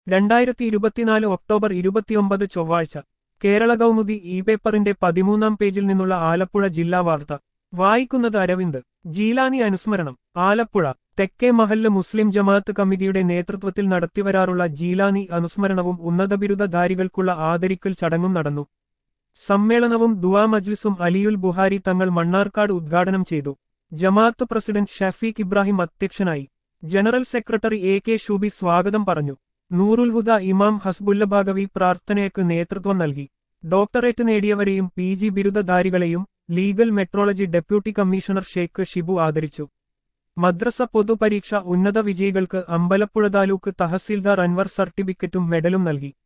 രണ്ടായിരത്തി ഇരുപത്തിനാല് ഒക്ടോബർ ഇരുപത്തിയൊമ്പത് ചൊവ്വാഴ്ച കേരള കൗമുദി ഇ പേപ്പറിന്റെ പതിമൂന്നാം പേജിൽ നിന്നുള്ള ആലപ്പുഴ ജില്ലാ വാർത്ത വായിക്കുന്നത് അരവിന്ദ് ജീലാനി അനുസ്മരണം ആലപ്പുഴ തെക്കേ മഹല്ല് മുസ്ലിം ജമാഅത്ത് കമ്മിറ്റിയുടെ നേതൃത്വത്തിൽ നടത്തിവരാറുള്ള ജീലാനി അനുസ്മരണവും ഉന്നത ബിരുദധാരികൾക്കുള്ള ആദരിക്കൽ ചടങ്ങും നടന്നു സമ്മേളനവും ദുവാ മജ്ലിസും അലിയുൽ ബുഹാരി തങ്ങൾ മണ്ണാർക്കാട് ഉദ്ഘാടനം ചെയ്തു ജമാഅത്ത് പ്രസിഡന്റ് ഷഫീഖ് ഇബ്രാഹിം അധ്യക്ഷനായി general secretary A K Shoobi സ്വാഗതം പറഞ്ഞു നൂറുൽ ഹുദ ഇമാം ഹസ്ബുല്ല ഭാഗവി പ്രാർത്ഥനയ്ക്ക് നേതൃത്വം നൽകി ഡോക്ടറേറ്റ് നേടിയവരെയും പി ജി ബിരുദധാരികളെയും legal metrology deputy commissioner Sheikh Shibu ആദരിച്ചു മദ്രസ പൊതുപരീക്ഷ ഉന്നത വിജയികൾക്ക് അമ്പലപ്പുഴ താലൂക്ക് തഹസീൽദാർ അൻവർ സർട്ടിഫിക്കറ്റും മെഡലും നൽകി